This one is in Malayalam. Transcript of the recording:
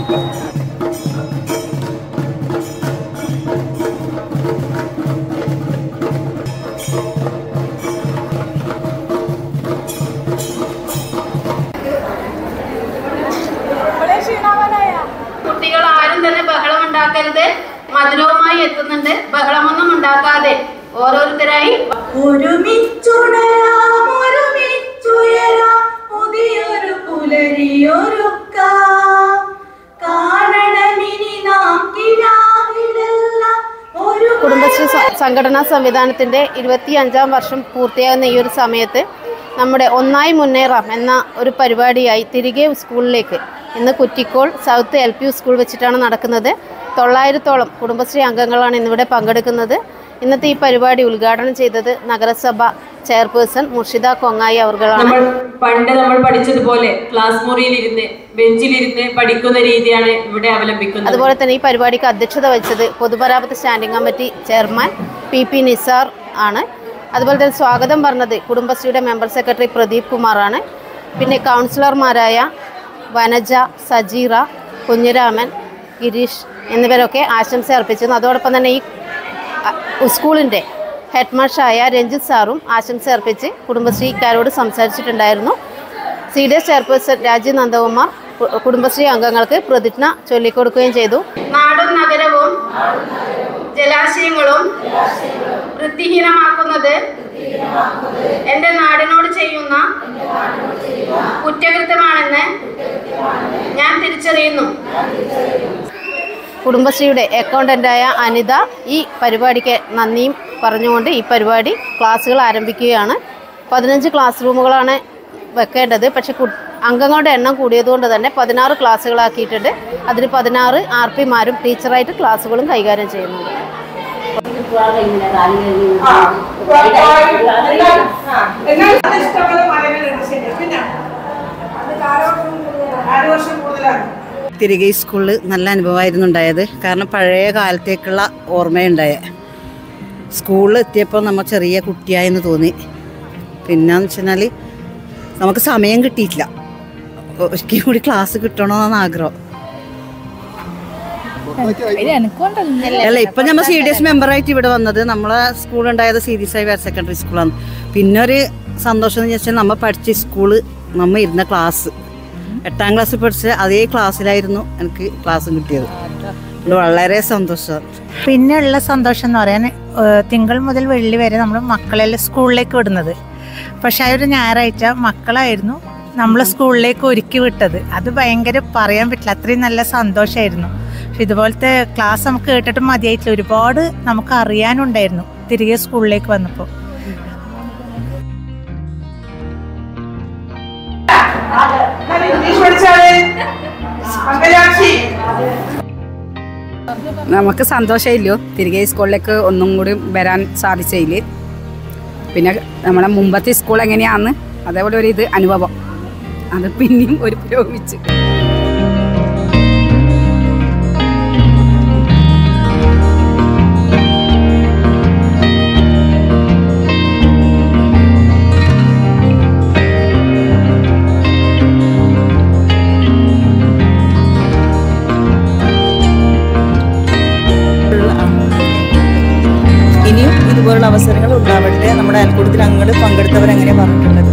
കുട്ടികൾ ആരും തന്നെ ബഹളം ഉണ്ടാക്കരുത് മധുരവുമായി എത്തുന്നുണ്ട് ബഹളമൊന്നും ഉണ്ടാക്കാതെ ഓരോരുത്തരായി ഒരുമിച്ചുണരാം ഒരുമിച്ചുയരാം പുതിയൊരു പുലരിയൊരുക്കാം കാണണമിനി നാം കിനാവിലെല്ലാം ഒരു കുടുംബശ്രീ സ- സംഘടനാ സംവിധാനത്തിൻ്റെ ഇരുപത്തി അഞ്ചാം വർഷം പൂർത്തിയാകുന്ന ഈ ഒരു സമയത്ത് നമ്മുടെ ഒന്നായി മുന്നേറാം എന്ന ഒരു പരിപാടിയായി തിരികെ സ്കൂളിലേക്ക് ഇന്ന് Kuttikol south L P school വെച്ചിട്ടാണ് നടക്കുന്നത് തൊള്ളായിരത്തോളം കുടുംബശ്രീ അംഗങ്ങളാണ് ഇന്നിവിടെ പങ്കെടുക്കുന്നത് ഇന്നത്തെ ഈ പരിപാടി ഉദ്ഘാടനം ചെയ്തത് നഗരസഭ ചെയർപേഴ്സൺ മുർഷിദ കൊങ്ങായി അവർകളാണ് നമ്മൾ പണ്ട് നമ്മൾ പഠിച്ചതുപോലെ ക്ലാസ് മുറിയിലിരുന്ന് ബെഞ്ചിലിരുന്ന് പഠിക്കുന്ന രീതിയാണ് ഇവിടെ അവലംബിക്കുന്നത് അതുപോലെ തന്നെ ഈ പരിപാടിക്ക് അധ്യക്ഷത വഹിച്ചത് പൊതുമരാമത്ത് standing committee chairman P P Nisar ആണ് അതുപോലെ തന്നെ സ്വാഗതം പറഞ്ഞത് കുടുംബശ്രീയുടെ മെമ്പർ സെക്രട്ടറി പ്രദീപ് കുമാറാണ് പിന്നെ കൗൺസിലർമാരായ വനജ സജീറ കുഞ്ഞിരാമൻ ഗിരീഷ് എന്നിവരൊക്കെ ആശംസ അർപ്പിച്ചിരുന്നു അതോടൊപ്പം തന്നെ ഈ അ- സ്കൂളിൻ്റെ ഹെഡ് മാഷായ രഞ്ജിത്ത് സാറും ആശംസ അർപ്പിച്ച് കുടുംബശ്രീക്കാരോട് സംസാരിച്ചിട്ടുണ്ടായിരുന്നു C D S chairperson Rajeev Nandakumar കു- കുടുംബശ്രീ അംഗങ്ങൾക്ക് പ്രതിജ്ഞ ചൊല്ലിക്കൊടുക്കുകയും ചെയ്തു നാടും നഗരവും ജലാശയങ്ങളും വൃത്തിഹീനമാക്കുന്നത് എന്റെ നാടിനോട് ചെയ്യുന്ന കുറ്റകൃത്യമാണെന്ന് ഞാൻ തിരിച്ചറിയുന്നു കുടുംബശ്രീയുടെ അക്കൗണ്ടൻ്റായ അനിത ഈ പരിപാടിക്ക് നന്ദിയും പറഞ്ഞുകൊണ്ട് ഈ പരിപാടി ക്ലാസ്സുകൾ ആരംഭിക്കുകയാണ് പതിനഞ്ച് ക്ലാസ് റൂമുകളാണ് വെക്കേണ്ടത് പക്ഷെ കു അംഗങ്ങളുടെ എണ്ണം കൂടിയതുകൊണ്ട് തന്നെ പതിനാറ് ക്ലാസ്സുകളാക്കിയിട്ടുണ്ട് അതിൽ പതിനാറ് ആർ പിമാരും ടീച്ചറായിട്ട് ക്ലാസ്സുകളും കൈകാര്യം ചെയ്യുന്നുണ്ട് ഇഷ്ടംപോലെ മലകളുണ്ട് ശരി പിന്നെ ആറ് വർഷം കൂടുതലാണ് തിരികെ ഈ സ്കൂളിൽ നല്ല അനുഭവമായിരുന്നു ഉണ്ടായത് കാരണം പഴയ കാലത്തേക്കുള്ള ഓർമ്മയുണ്ടായ സ്കൂളിൽ എത്തിയപ്പോൾ നമ്മൾ ചെറിയ കുട്ടിയായെന്ന് തോന്നി പിന്നെന്ന് വെച്ചാൽ നമുക്ക് സമയം കിട്ടിയിട്ടില്ല ഒരിക്കലും കൂടി ക്ലാസ് കിട്ടണമെന്നാണ് ആഗ്രഹം അല്ല ഇപ്പൊ നമ്മൾ സി ഡി എസ് മെമ്പറായിട്ട് ഇവിടെ വന്നത് നമ്മളെ സ്കൂൾ ഉണ്ടായത് C D S I higher secondary സ്കൂളാണ് പിന്നെ ഒരു സന്തോഷം എന്ന് വെച്ചാൽ നമ്മൾ പഠിച്ച സ്കൂള് നമ്മൾ ഇരുന്ന ക്ലാസ് എട്ടാം ക്ലാസ്സിൽ പഠിച്ച അതേ ക്ലാസ്സിലായിരുന്നു എനിക്ക് ക്ലാസ് കിട്ടിയത് അതുകൊണ്ട് വളരെ സന്തോഷമാണ് പിന്നെയുള്ള സന്തോഷം എന്ന് പറയാൻ ഏഹ്, തിങ്കൾ മുതൽ വെള്ളി വരെ നമ്മൾ മക്കളെല്ലാം സ്കൂളിലേക്ക് വിടുന്നത് പക്ഷെ ആ ഒരു ഞായറാഴ്ച മക്കളായിരുന്നു നമ്മൾ സ്കൂളിലേക്ക് ഒരുക്കി വിട്ടത് അത് ഭയങ്കര പറയാൻ പറ്റില്ല അത്രയും നല്ല സന്തോഷമായിരുന്നു പക്ഷെ ഇതുപോലത്തെ ക്ലാസ് നമുക്ക് കേട്ടിട്ട് മതിയായിട്ടില്ല ഒരുപാട് നമുക്ക് അറിയാനുണ്ടായിരുന്നു തിരികെ സ്കൂളിലേക്ക് വന്നപ്പോൾ എന്നാലും ഇംഗ്ലീഷ് പഠിച്ചാല് പങ്കജാക്ഷി നമുക്ക് സന്തോഷമില്ലോ തിരികെ ഈ സ്കൂളിലേക്ക് ഒന്നും കൂടി വരാൻ സാധിച്ചതിൽ പിന്നെ നമ്മുടെ മുമ്പത്തെ സ്കൂൾ എങ്ങനെയാന്ന് അതേപോലെ ഒരു ഇത് അനുഭവം അത് പിന്നെയും ഒരു പുരോഗമിച്ച് ഇനിയും ഇതുപോലുള്ള അവസരങ്ങൾ ഉണ്ടാവട്ടെ നമ്മുടെ അയൽക്കൂട്ടത്തിൽ അംഗങ്ങൾ പങ്കെടുത്തവർ അങ്ങനെ പറഞ്ഞിട്ടുള്ളത്